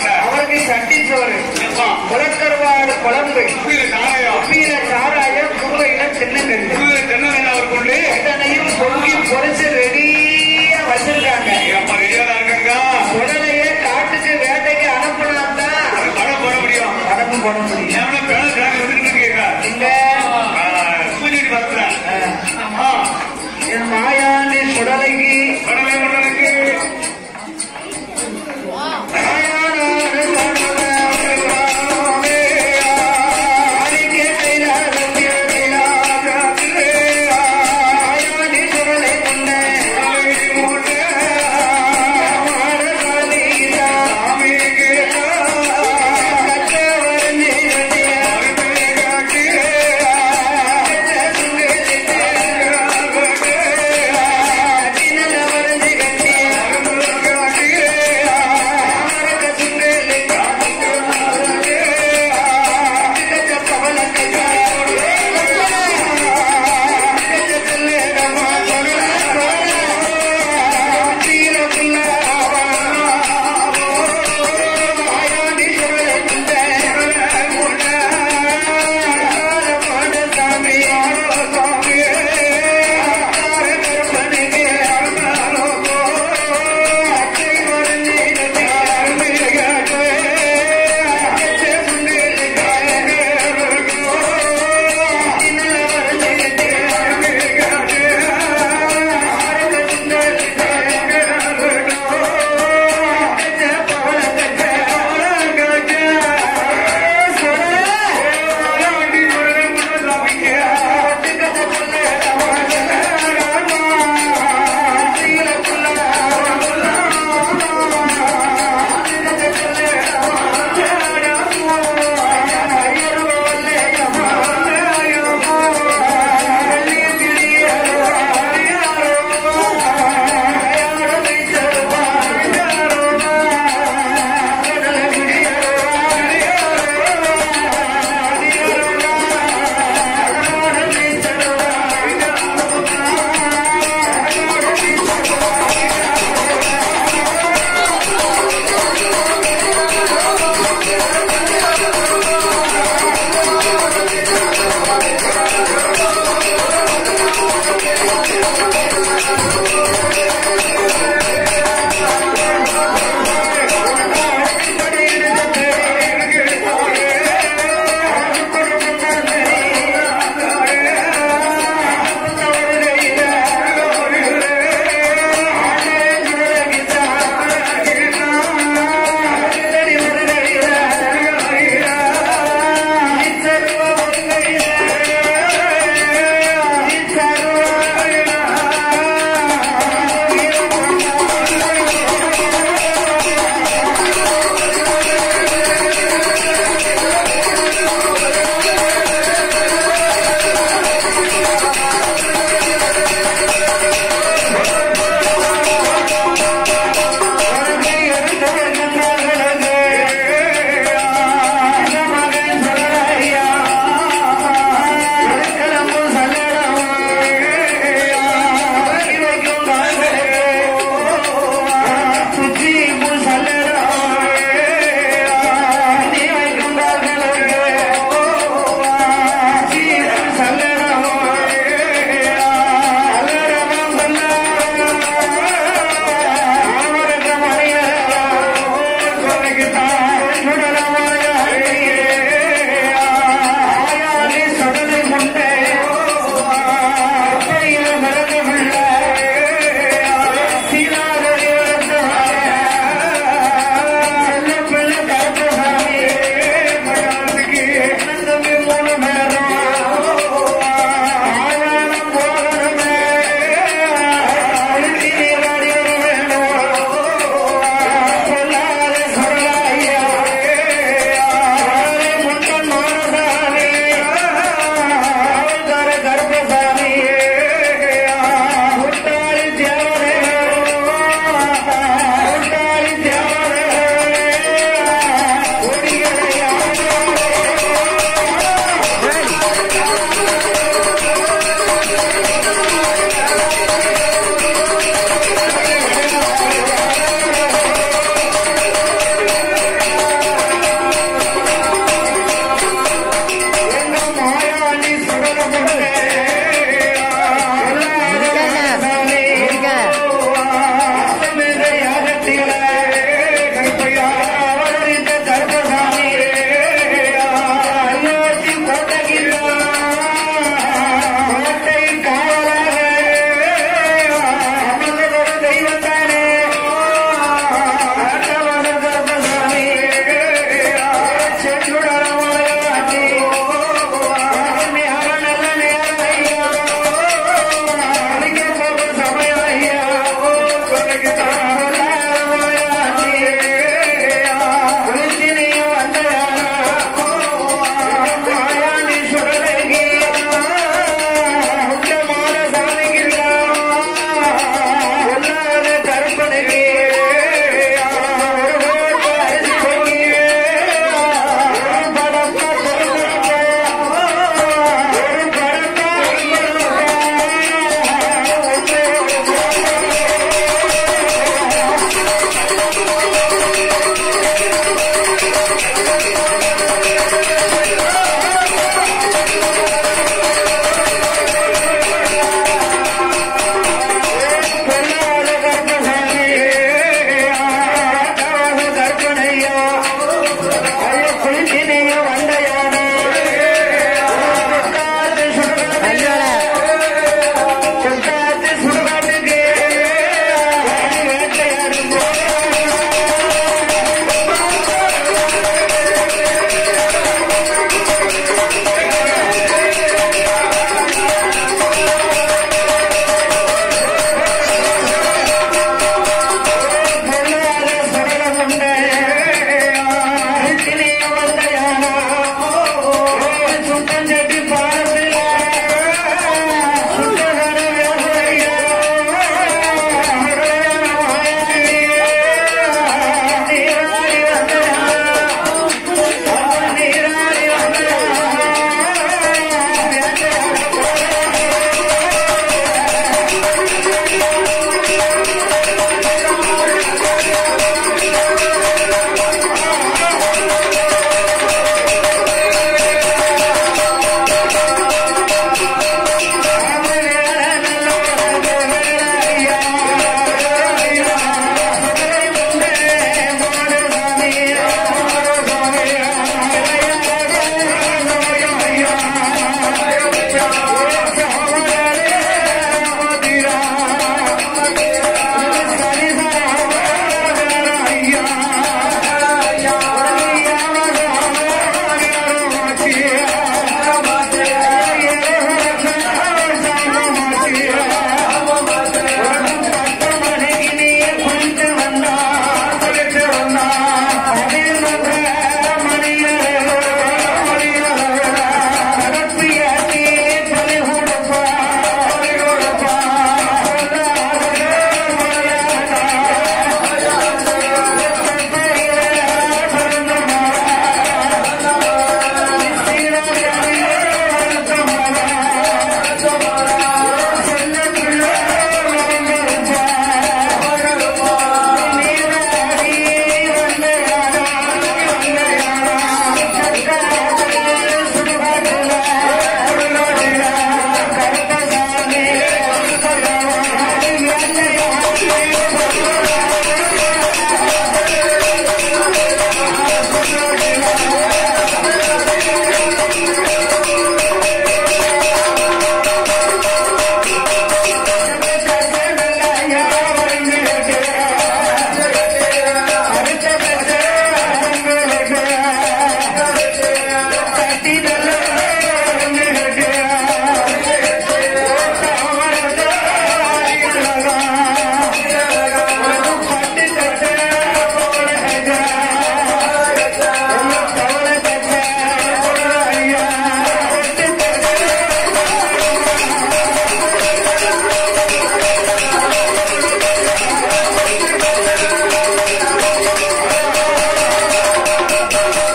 அவருக்கு சட்டி சோறு எப்பா? முளக்கருவாடு குழம்பு புரியல சாராயம். உப்பியில சாராயம் குப்பையில சின்னங்கல் புரியல தென்னவேல அவர் கொண்டு. இத்தனையும் பொங்கி பொரிச்சு ரெடியா வச்சிருக்காங்க அப்பா ரெடியாதான் இருக்காங்க. உடலையே காட்டுக்கு வேட்டைக்கு அனுப்பினாதான் அது படம் போட முடியும். படமும் போட முடியும் எவனோ பேன கிராக் வந்துருக்குன்னு கேட்கிறா. இங்க ஆ, பூஜைக்கு பார்க்கிறா. ஆ, என் மாயாண்டி சுடலைக்கு படமே பண்ணனுக்கு. மாயானோடு சொல்லுவே, ஆதிக்கே கைலாசம் கைலாசம் மாயாண்டி சுடலை கொண்ட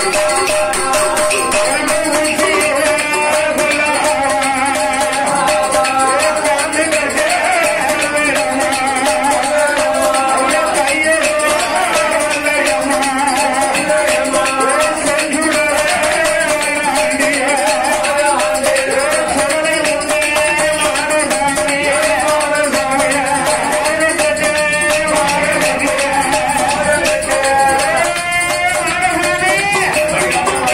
ஆ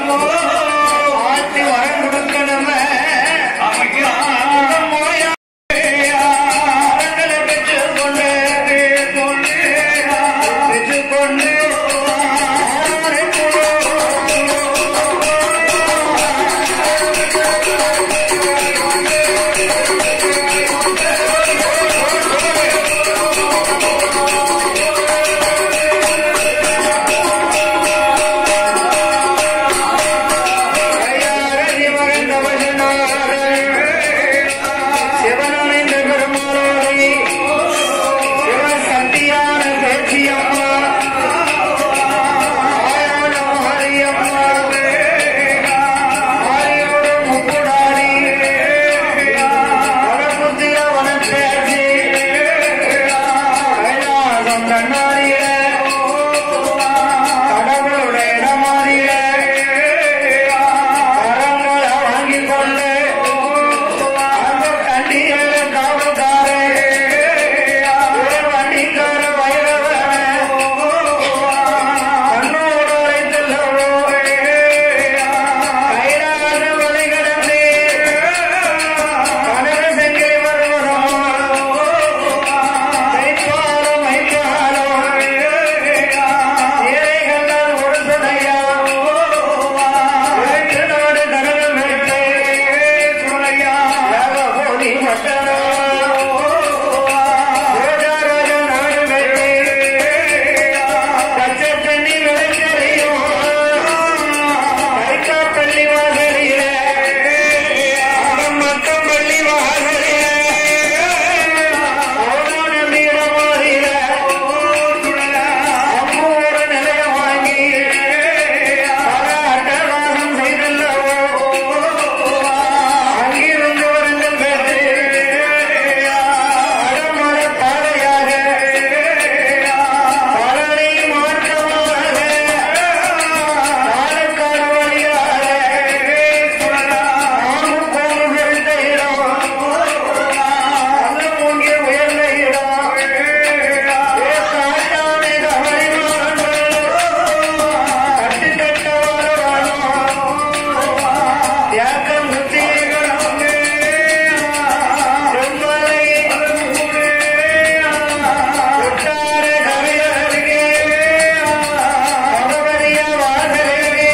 ஆட்டி வரம் கொடுக்கணுமே ஆமையா வரங்களை பெற்றுக்கொண்டு பெற்றுக்கொண்டு கையாரதி மகன் தவசினாரே சிவனமைந்த பெருமாளோரை சிவன் சக்தியான பேச்சியம்மா ஆயான மாரியம்மா மாரியோடு முக்குடாரி வடபுத்திர வனப்பேச்சி கைலாசம் கண்ணாடியில கடவுளுடைய இடமாறியில வரங்களை வாங்கிக் கொண்டு அந்த கண்டிகளை காவல்காரே வண்டிக்கார வைரவன கண்ணோடு உரைத்துள்ளவோ கைலாத வலை கடந்து கனக செங்கிலி வருவதோ கைப்பாலும் மைப்பாலும் ஏழைகளால் ஒழுசதையா வேற்று நாடு கடல் வெட்டு துணையா போதி மட்டரோ ரோஜாராஜ நாடு வெட்டு பச்சை தண்ணி விளைச்சலையும் கைக்காப்பள்ளி வாசலில மக்கள் பள்ளி வாசலில அவதான வீரமாதில அம்மோட நிலைய வாங்கி பல அட்டகாசம் செய்துள்ளவோ அங்கிருந்து வரங்கள் பெற்று அடமர பாதையாக பலனை மாற்றமாக பாலக்காடு வழியாக நாமும் போகும் இருந்த இடம் அங்கு மூங்கிய உயர்ந்த இடம் காட்டானை கவனிமானோ கட்டு கட்டவாரோ தியாகம் முத்திகளும் செம்மலை கொட்டார கரையருகே பகவதிய வாசலிலே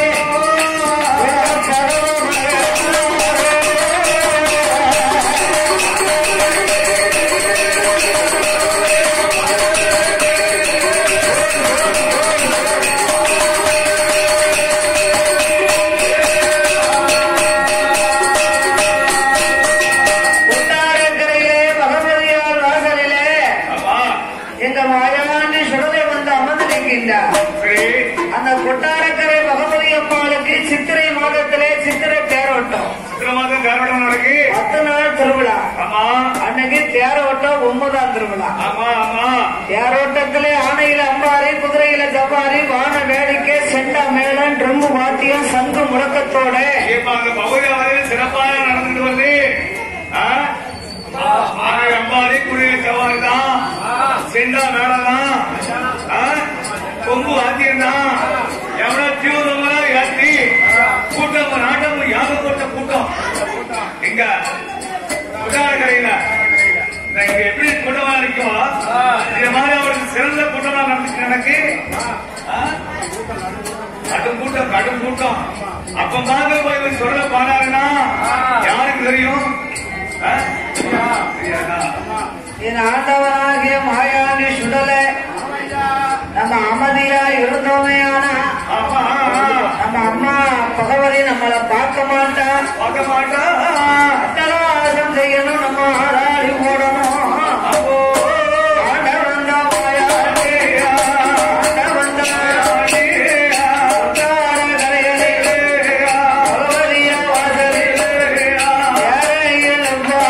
கொட்டாரக்கரையிலே பகவதியார் வாசலிலே ஆமா எங்க மாயாண்டி சுடலை வந்து அமர்ந்திருக்கின்றார் சரி அந்த கொட்டாரக்கரை பகவதி அம்மாளுக்கு சித்திரை மாதத்திலே சித்திரை தேரோட்டம் சித்திரமாதம் காரணம் நடக்கு பத்து நாள் திருவிழா ஆமா அன்னைக்கு தேரோட்டம் ஒன்பதாம் திருவிழா ஆமா ஆமா தேரோட்டத்திலே ஆணையில அம்பாரி குதிரையில ஜபாரி வான வேடிக்கை செண்டா மேளம் ட்ரம்மு வாத்தியம் சங்கு முழக்கத்தோட இப்ப அந்த பகுதியாவது சிறப்பாக நடந்துட்டு வருது ஆ? ஆனை அம்பாரி குடிய சவாரி தான் செண்டா மேடம் தான் ஆ? கொம்பு வாத்தியம் தான் எவ்வளோ தீவிரமா ஏற்றி கூட்டம் நாட்டம் யாக போட்ட கூட்டம் இங்க கரையில இங்க எப்படி கூட்டமா இருக்கும் இந்த மாதிரி அவருக்கு சிறந்த கூட்டமா நடந்துச்சு எனக்கு ஆ? கடும் கூட்டம் கடும் கூட்டம் அப்ப பார்க்க போய் இவர் சொல்ல பாடாருன்னா யாருக்கு தெரியும் ஆ? தெரியாதா? என் ஆண்டவனாகிய மாயாண்டி சுடலை நம்ம அமைதியா இருந்தோமே ஆனா ஆமா நம்ம அம்மா பகவதி நம்மளை பார்க்க மாட்டா பார்க்க மாட்டா அட்டகாசம் செய்யணும் நம்ம ஆடாடி ஓடணும் அப்போ ஆண்டவன் தான் மாயாண்டி ஆண்டவன் தான் உத்தார கரையிலே பகவதியா வாசலிலே யாரையில்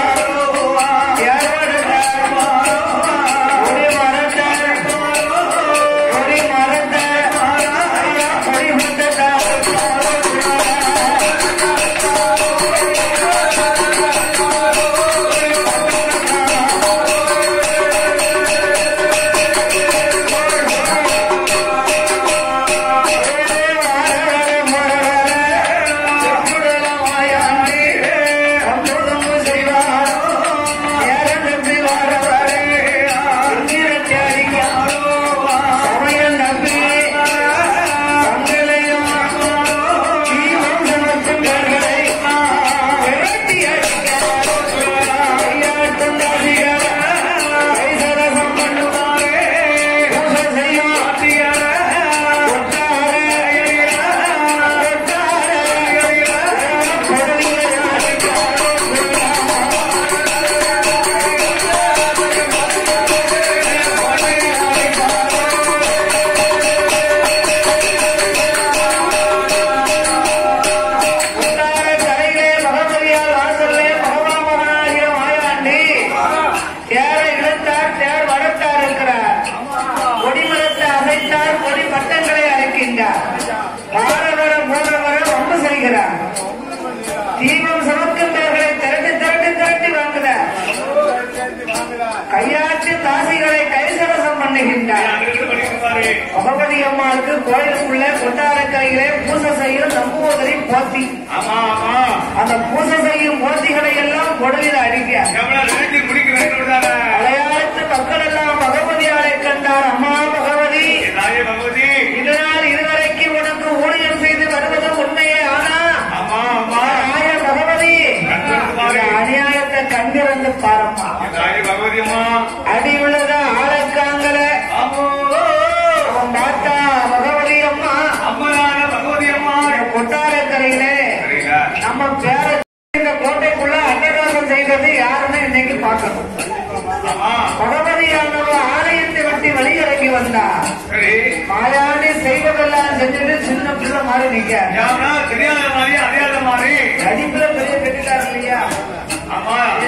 ஒரு மரத்தார் ஒரு மரத்தார் ஒரு முத்தத்தார் செய்கிறார் தீபம் சமர்க்கின்றவர்களை திரட்டி திரட்டி திரட்டி வாங்குகிறார் கையாட்டு தாசிகளை கைசரசம் பண்ணுகின்றார் அங்கிருந்து படிக்குமாறு பகவதி அம்மாளுக்கு கோயிலுக்குள்ள கொண்டாரக்கரையிலே பூசை செய்யும் நம்பூதிரி போத்தி ஆமா ஆமா அந்த பூசை செய்யும் போத்திகளை எல்லாம் கொடுவில அடிக்க எவ்வளவு வேண்டி முடிக்கிறேன் மலையாளத்து மக்கள் எல்லாம் பகவதியாரை கண்டார் அம்மா பகவதி தாயே பகவதி இதனால் இதுவரைக்கும் உனக்கு ஊழியம் செய்து வருவது உண்மையே ஆனா ஆமா ஆமா ஆய பகவதி இந்த அநியாயத்தை கண்டிருந்து பாரம்மா தாயே பகவதி அம்மா அடி உள்ளத ஆளக்காங்கல ஆமோ அவன் பார்த்தா பகவதி அம்மா அம்மனான பகவதி அம்மா இந்த கொட்டாரக்கரையிலே சரிங்களா நம்ம பேர இந்த கோட்டைக்குள்ள அட்டகாசம் செய்தது யாருன்னு இன்னைக்கு பார்க்கணும் ஆமா பகவதியானவ ஆலயத்தை விட்டு வெளியிறங்கி வந்தா சரி மாயாண்டி செய்வதெல்லாம் செஞ்சுட்டு சின்ன பிள்ளை மாதிரி நிக்க யாருன்னா தெரியாத மாதிரி அறியாத மாதிரி நடிப்புல பெரிய கட்டிட்டார் இல்லையா ஆமா